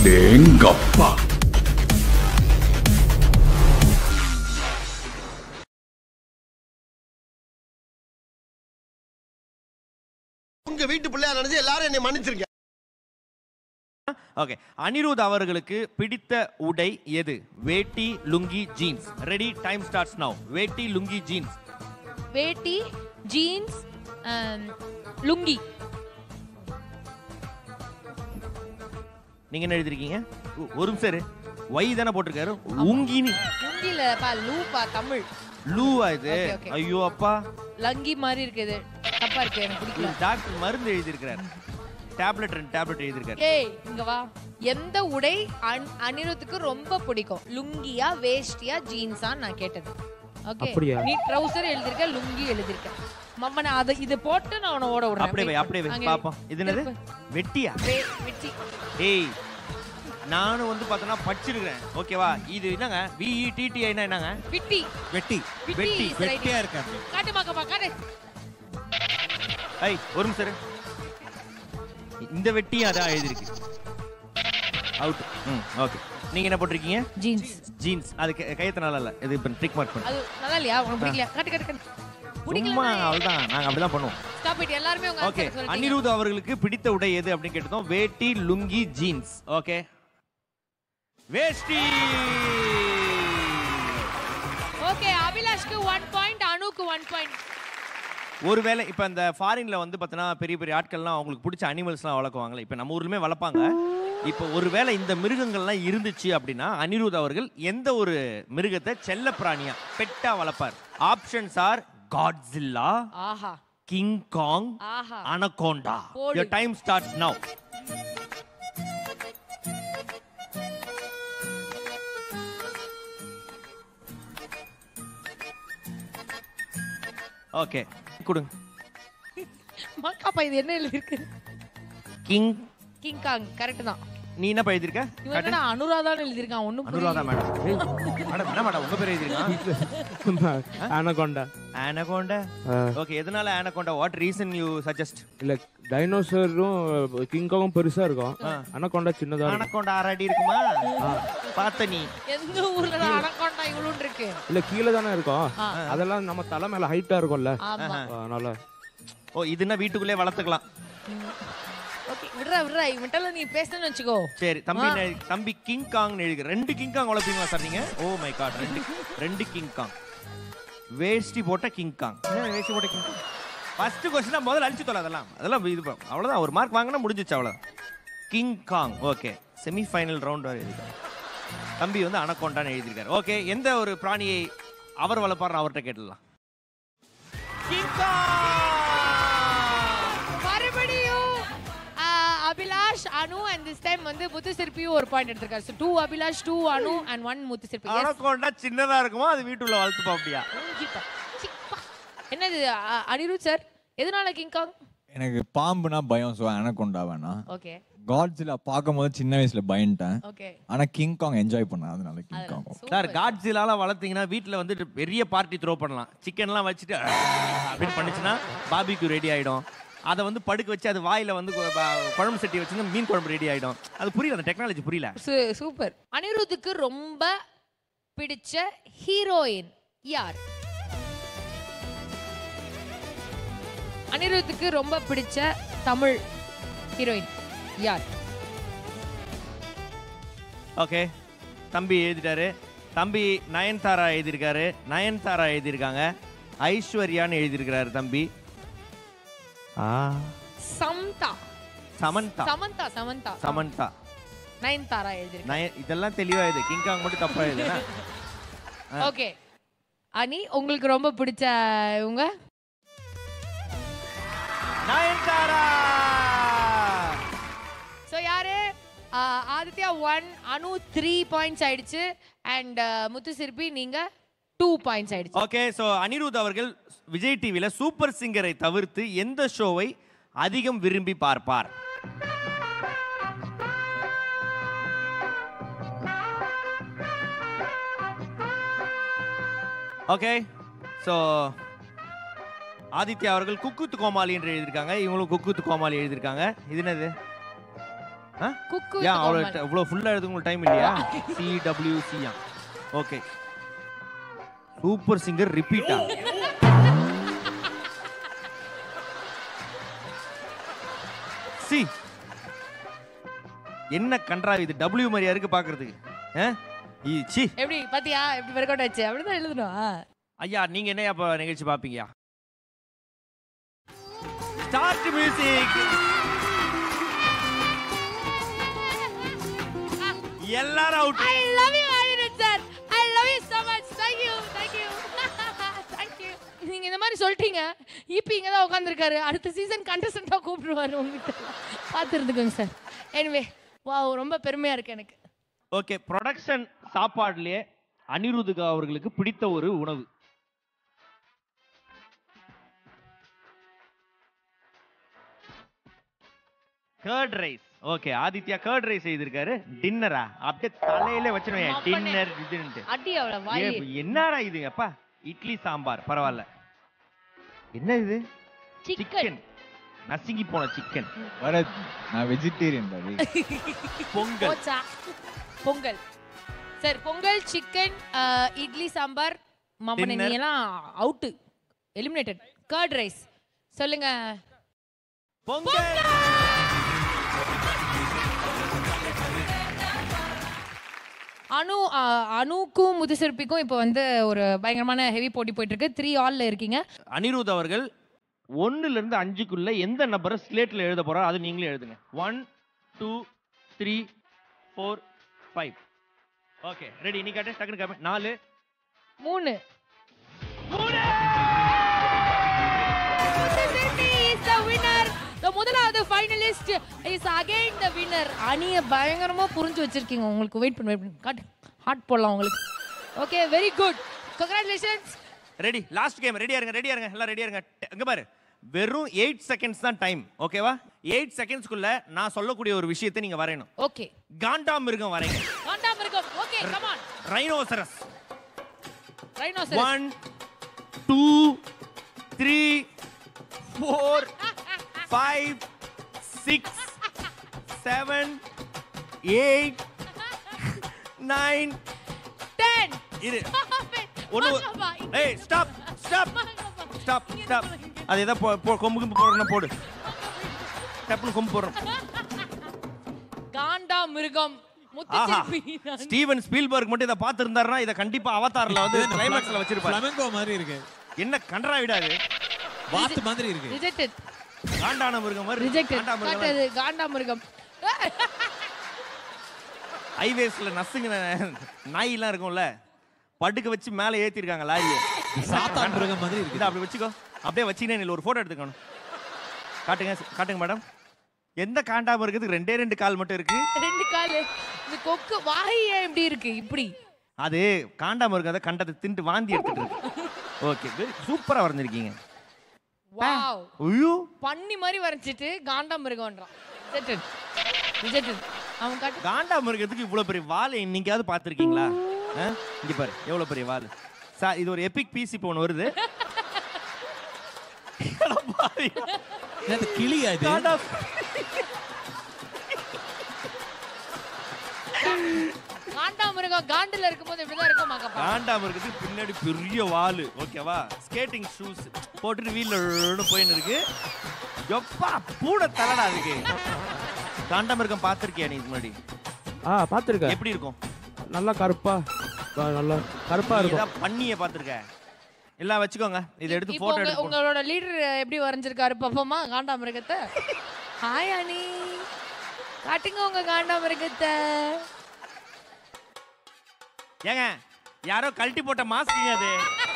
அடேங்கப்பா உங்க வீட்டு பிள்ளையா நினைச்சு எல்லாரும் என்னை மன்னிச்சிருங்க ஓகே அனிருத் அவர்களுக்கு பிடித்த உடை எது vetti lungi jeans ready time starts now vetti lungi jeans vetti jeans lungi நீங்க என்ன எழுதிருக்கீங்க ஒ- ஒரு நிமிஷம் இரு. ஒய் தானே போட்டிருக்காரு உங்கினி லுங்கில பா லூப்பா தமிழ் லூவா இது Okay, okay. ஐயோ அப்பா லங்கி மாதிரி இருக்குது தப்பா இருக்கு எனக்கு பிடிக்கல டாக்டர் மருந்து எழுதியிருக்கிறார் டேப்லெட் ரெண்டு டேப்லெட் எழுதியிருக்காரு ஏய் இங்க வா எந்த உடை அன்- அனிருத்துக்கு ரொம்ப பிடிக்கும் லுங்கியா வேஷ்டியா ஜீன்ஸா நான் கேட்டது ஓகே அப்படியா? நீ ட்ரவுசர் எழுதிருக்க லுங்கி எழுதிருக்க மம்ம நான் அதை இது போட்டு நான் உன ஓட விடுறேன் அப்படியே வை அப்படியே வை அங்கே பாப்போம் இது என்னது வெட்டியா வே- வெட்டி ஏய் நானும் வந்து பார்த்தோன்னா படிச்சிருக்கிறேன் ஓகேவா இது என்னங்க விஇடிடிஐனா என்னங்க விட்டி வெட்டி விட்டி வெட்டி, is right. வெட்டியா இருக்காரு காட்டு மாக்கப்பா காட்டு ஐய் ஒரு நிமிஷம் இரு. இந்த வெட்டியும் அதான் எழுதிருக்கு அவுட் ம் ஓகே நீங்க என்ன போட்டிருக்கீங்க ஜீன்ஸ் ஜீன்ஸ் அது கை- கையத்த நல்லா இல்ல இது இப்போ ட்ரிக் மார்க் பண்ணு அது நல்லா இல்லையா உனக்கு பிடிக்கல காட்டு காட்டு காட்டு சும்மா பிடிக்கல அவ்வளவுதான் நாங்க அப்படிதான் பண்ணுவோம் ஸ்டாப் இட் எல்லாருமே உங்க ஓகே ஆன்சர் சொல்லிட்டீங்க அனிருத் அவர்களுக்கு பிடித்த உடை எது அப்படின்னு கேட்டதும் vetti lungi jeans okay veshti okay அபிலாஷ்க்கு 1 பாயிண்ட் அனுக்கு 1 பாயிண்ட் ஒருவேளை இப்போ இந்த ஃபாரின்ல வந்து பார்த்தீங்கன்னா பெரிய பெரிய ஆட்கள்லாம் அவங்களுக்கு பிடிச்ச அனிமல்ஸ்லாம் வளர்க்குவாங்களே இப்போ நம்ம ஊர்லயுமே வளர்ப்பாங்க இப்போ ஒருவேளை இந்த மிருகங்கள்லாம் இருந்துச்சு அப்படின்னா அனிருத் அவர்கள் எந்த ஒரு மிருகத்தை செல்ல பிராணியா பெட்டா வளர்ப்பார் ஆப்ஷன்ஸ் ஆர் காட்ஸில்லா ஆஹா கிங் காங் ஆஹா அனகோண்டா போடு. your time start now okay கொடுங்க மக்காப்பா இது என்ன எழுதிருக்கு கிங் கிங் காங் கரெக்ட் தான் நீ என்ன எழுதிருக்க இவன் என்னடா அனுராதான்னு எழுதிருக்கான் ஒண்ணும் அனுராதா புரியல மேடம் மேடம் என்ன மேடம் உங்க பேர் எழுதிருக்கான் அனகொண்டா ஆனகோண்டா ஓகே எதனால anaconda what reason you suggest இல்ல டைனோசரும் கிங்காவும் பெருசா இருக்கும் அனகொண்டா சின்னதா இருக்கும் ஆனகோண்டா ஆறாடி இருக்குமா பார்த்த நீ எந்த ஊர்ல தான் அனகொண்டா இவ்வளவு இருக்கு இல்ல கீழே தானே இருக்கும் ஆ. அதெல்லாம் நம்ம தலை மேல ஹைட்டா இருக்கும்ல ஆமா அதனால ஓ இதுன்னா வீட்டுக்குள்ளே வளர்த்துக்கலாம் ஓகே விடுறா விடுறா இவன்ட்டல நீ பேசணும்னு வச்சுக்கோ சரி தம்பி என்ன எழுதி- தம்பி கிங் காங் எழுதி ரெண்டு கிங் காங் வளர்ப்பீங்களா சார் நீங்க ஓ மை காட் ரெண்டு ரெண்டு கிங் காங் வேஷ்டி போட்ட கிங் காங் என்ன வேஷ்டி போட்ட கிங் காங் ஃபர்ஸ்ட் கொஸ்டின் முதல்ல அழிச்சு தொலை அதெல்லாம் அதெல்லாம் இது ப- அவ்வளவுதான் ஒரு மார்க் வாங்கினா முடிஞ்சிச்சு அவ்வளவுதான் King Kong okay semi final round வரை எழுதிருக்காரு தம்பி வந்து அனகொண்டான்னு எழுதியிருக்காரு ஓகே எந்த ஒரு பிராணியை அவர் வளர்ப்பாருன்னு அவர்கிட்ட கேட்டுடலாம் கிங் காங் மறுபடியும் ஆ, Abhilash Anu and this time வந்து முத்து சிற்பியும் ஒரு பாயிண்ட் எடுத்திருக்காரு so two Abhilash two Anu and one Muthu Sirpi Yes. Anaconda சின்னதா இருக்குமா அது வீட்டுள்ள வளர்த்துப்பா அப்படியா சிப்பா, சிப்பா. என்னது அ- அனிருத் சார் எதனால கிங் காங் எனக்கு பாம்புனா பயம் ஸோ அனகொண்டா வேணாம் ஓகே காட்ஸில் பார்க்கும்போது சின்ன வயசுல பயந்துட்டேன் ஓகே ஆனா கிங் காங் என்ஜாய் பண்ணேன் அதனால கிங் காங் சார் காட்ஸிலால வளர்த்தீங்கன்னா வீட்டில் வந்து பெரிய பார்ட்டி த்ரோ பண்ணலாம் சிக்கன்லாம் வச்சுட்டு அப்படின்னு பண்ணுச்சுன்னா பாபிக்கு ரெடி ஆயிடும் அதை வந்து படுக்க வச்சு அது வாயில வந்து கு- ப- குழம்பு சட்டி வச்சு மீன் குழம்பு ரெடி ஆயிடும் அது புரியல அந்த டெக்னாலஜி புரியல சூப்பர் அனிருத்துக்கு ரொம்ப பிடிச்ச ஹீரோயின் யார் அனிருத்துக்கு ரொம்ப பிடிச்ச தமிழ் ஹீரோயின் யார் ஓகே தம்பி எழுதிட்டாரு தம்பி நயன்தாரா எழுதியிருக்காரு நயன்தாரா எழுதியிருக்காங்க ஐஸ்வர்யான்னு எழுதியிருக்கிறாரு தம்பி ஆ சம்தா சமந்தா சமந்தா சமந்தா சமந்தா நயன்தாரா எழுதிருக்கு நய இதெல்லாம் தெளிவா இது கிங்காங் மட்டும் தப்பா எழுதுனா ஓகே அனி உங்களுக்கு ரொம்ப பிடிச்ச இவங்க நயன்தாரா ஸோ யாரு ஆஹ் Aditya one Anu three points ஆயிடுச்சு அண்ட் முத்து சிற்பி நீங்க டூ பாயிண்ட்ஸ் ஆயிடுச்சு ஓகே ஸோ அனிருத் அவர்கள் விஜய் டிவியில் சூப்பர் சிங்கரை தவிர்த்து எந்த ஷோவை அதிகம் விரும்பி பார்ப்பார் ஓகே ஸோ ஆதித்யா அவர்கள் குக்குத்து கோமாளி என்று எழுதியிருக்காங்க இவங்களும் குக்குத்து கோமாளி எழுதியிருக்காங்க இது என்னது ஆ? குக்கு ஏன் அவ்வளோ இவ்வளோ ஃபுல்லாக எழுதுங்க உங்களுக்கு டைம் இல்லையா சி டபிள்யூ சியா ஓகே சூப்பர் சிங்கர் ரிப்பீட்டா சி என்ன கன்றாவி இது டபிள்யூ மாதிரியா இருக்கு பாக்குறதுக்கு ஆ? ஈ, சி எப்படி பாத்தியா எப்படி ஒர்க் அவுட் ஆச்சு அப்படிதான் எழுதணும் ஐயா நீங்க என்ன அப்ப நிகழ்ச்சி பாப்பீங்க ஸ்டார்ட் மியூசிக் எல்லாரும் அவுட் ஐ லவ் யூ ஆயிரன் sir I love you so much thank you thank you thank you நீங்க இந்த மாதிரி சொல்லிட்டீங்க இப்போ இங்க தான் உட்காந்துருக்காரு அடுத்த சீசன் கண்டஸ்டண்டா கூப்பிடுவாரு உங்ககிட்ட பார்த்து இருந்துக்கோங்க சார் எனிவே வாவ் ரொம்ப பெருமையா இருக்கு எனக்கு ஓகே ப்ரொடக்ஷன் சாப்பாடுலயே அனிருதுகா அவர்களுக்கு பிடித்த ஒரு உணவு curd rice okay Aditya curd rice செய்திருக்காரு டின்னரா அப்படியே தலையில வச்சிருவேன் அப்பனே. டின்னர் இதுன்ட்டு அடி அவள வாய் ஏ, என்னடா இது அப்பா இட்லி சாம்பார் பரவாயில்ல என்ன இது சிக்கன் சிக்கன் நசுங்கி போன சிக்கன் வரத் நான் வெஜிடேரியன் பாரு பொங்கல் போச்சா பொங்கல் சார் பொங்கல் சிக்கன் இட்லி சாம்பார் மாமன் Dinner. நீ எல்லாம் அவுட்டு எலிமினேட்டட் கர்ட் ரைஸ் சொல்லுங்க பொங்கல் அனு ஆ, அனுக்கும் முதுசிற்பிக்கும் இப்போ வந்து ஒரு பயங்கரமான ஹெவி போட்டி போயிட்டு இருக்கு த்ரீ ஆல்ல இருக்கீங்க அனிருத் அவர்கள் ஒண்ணுல இருந்து அஞ்சுக்குள்ள எந்த நம்பரை ஸ்லேட்ல எழுத போறாரோ அது நீங்களே எழுதுங்க one two three four five okay ready நீ காட்டு டக்குனு காமி நாலு மூணு மூணு Muthusirpi is the winner. The முதலாவது finalist is again the winner அணிய பயங்கரமா புரிஞ்சு வச்சிருக்கீங்க உங்களுக்கு வெயிட் பண்ணு வெயிட் பண்ணு காட்டு ஹார்ட் போடலாம் உங்களுக்கு okay very good congratulations ready last game ரெடியா இருங்க ரெடியா இருங்க எல்லாம் ரெடியா இருங்க ட- இங்க பாரு வெறும் எயிட் செகண்ட்ஸ் தான் டைம் ஓகேவா எயிட் செகண்ட்ஸ்க்குள்ள நான் சொல்லக்கூடிய ஒரு விஷயத்தை நீங்க வரையணும் ஓகே காண்டா மிருகம் வரைங்க காண்டாம இருக்கும் okay come on rhinoceros rhinoceros one two three four five six seven eight nine 10 இரு ஒன்று ஏய் ஸ்டாப் ஸ்டாப் ஸ்டாப் ஸ்டாப் அது எதோ போ போ- கொம்பு கொம்பு போடுறேன்னா போடு டப்புனு கொம்பு போடுறோம் காண்டா மிருகம் ஆஹா முத்துசிற்பி ஸ்டீவன் ஸ்பீல்பர்க் மட்டும் இதை பார்த்துருந்தாருன்னா இதை கண்டிப்பா அவதாரில் வந்து கிளைமேக்ஸ்ல வச்சிருப்பாரு ஃப்ளமெங்கோ மாதிரி இருக்கு என்ன கன்றா விடாது வாத்து மாதிரி இருக்கு ரிஜெக்டட் காண்டான மிருகம் மாதிரி ரிஜெக்டட் காண்டா மிருகம் காட்டது காண்டா மிருகம் ஹைவேஸ்ல நசுங்கின நாயெல்லாம் இருக்கும்ல படுக்க வச்சு மேலே ஏத்திருக்காங்க லாரியை சாத்தான் மிருகம் மாதிரி இருக்கு இதை அப்படி வச்சுக்கோ அப்படியே வச்சுக்கினே நீ ஒரு போட்டோ எடுத்துக்கணும் காட்டுங்க காட்டுங்க மேடம் எந்த காண்டாம இருக்கிறதுக்கு ரெண்டே ரெண்டு கால் மட்டும் இருக்கு ரெண்டு காலு இந்த கொக்கு வாய் ஏன் இப்படி இருக்கு இப்படி அது காண்டாம இருக்கிறத கண்டத்தை தின்ட்டு வாந்தி எடுத்துட்டு இருக்கு ஓகே வெரி சூப்பரா வரைஞ்சிருக்கீங்க வாவ் ஐயோ பண்ணி மாதிரி வரைஞ்சிட்டு காண்டா மிருகம்ன்றான் ரிஜெக்டட் ரிஜெக்டட் அவன் காட்டு காண்டா மிருகத்துக்கு இவ்வளவு பெரிய வால் இன்னைக்காவது பார்த்திருக்கீங்களா ஆ? இங்க பாரு எவ்வளவு பெரிய வால் சார் இது ஒரு எபிக் பீஸ் இப்போ ஒன்று வருது அட பாவி. என்னது கிளியா இது காண்டா காண்டா மிருகம் காண்டுல இருக்கும்போது இப்படிதான் இருக்கும் மகப்பா காண்டாம இருக்கிறதுக்கு பின்னாடி பெரிய வால் ஓகேவா ஸ்கேட்டிங் ஷூஸ் போட்டுட்டு வீல்ல போயின்னு இருக்கு எப்பா பூனை தலடா அதுக்கு காண்டாமிருகம் பார்த்திருக்கியா நீ இது முன்னாடி ஆ பார்த்துருக்கேன் எப்படி இருக்கும் நல்லா கருப்பா ஆ, நல்லா கருப்பா நீ இருக்கும் ஏதாவது பண்ணிய பார்த்திருக்க எல்லாம் வச்சுக்கோங்க இதை எடுத்து இப்போ போட்டோ உங்க- எடுத்து போடு. உங்களோட லீடர் எப்படி வரைஞ்சிருக்காரு பாப்போமா காண்டா மிருகத்தை ஹாய் அனி காட்டுங்க உங்க காண்டா மிருகத்தை ஏங்க யாரோ கழட்டி போட்ட மாஸ்க்குங்க அது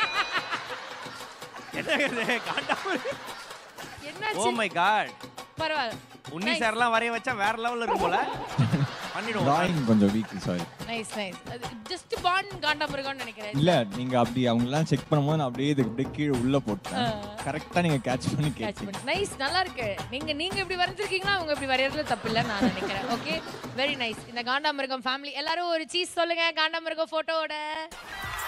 என்னங்க இது காண்டாமிருகம் ஓ என்னாச்சு மை காட் பரவாயில்ல உன்னி சார்லாம் வரைய வச்சா வேற லெவல்ல இருக்கும் போல பண்ணிடுவோம் டிராயிங் கொஞ்சம் weak sorry nice nice just பான் காண்டா மிருகம்னு நினைக்கிறேன் இல்ல நீங்க அப்படி அவங்க எல்லாம் செக் பண்ணும்போது நான் அப்படியே இதுக்கு அப்படியே கீழே உள்ள போட்டேன் கரெக்டா நீங்க கேட்ச் பண்ணி கேட்ச் கேட்டீங்க பண்ணி நைஸ் நல்லா இருக்கு நீங்க நீங்க இப்படி வரைஞ்சிருக்கீங்களா அவங்க இப்படி வரையறதுல தப்பு இல்ல நான் நினைக்கிறேன் ஓகே வெரி நைஸ் இந்த காண்டாமிருகம் ஃபேமிலி எல்லாரும் ஒரு சீஸ் சொல்லுங்க காண்டாமிருகம் போட்டோவோட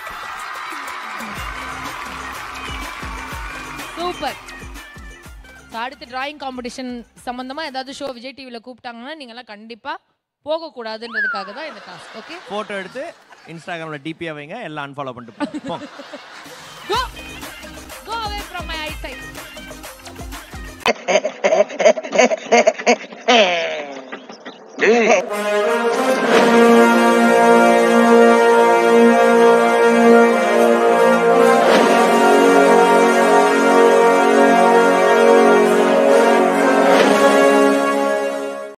சூப்பர் So, அடுத்து டிராயிங் காம்படிஷன் சம்பந்தமா ஏதாவது ஷோ விஜய் டிவில கூப்பிட்டாங்கன்னா நீங்களாம் கண்டிப்பா போக கூடாதுன்றதுக்காக தான் இந்த டாஸ்க் ஓகே போட்டோ எடுத்து இன்ஸ்டாகிராம்ல டிபியா வைங்க எல்லாம் அன்ஃபாலோ பண்ணிட்டு போங்க go go away from my eyesight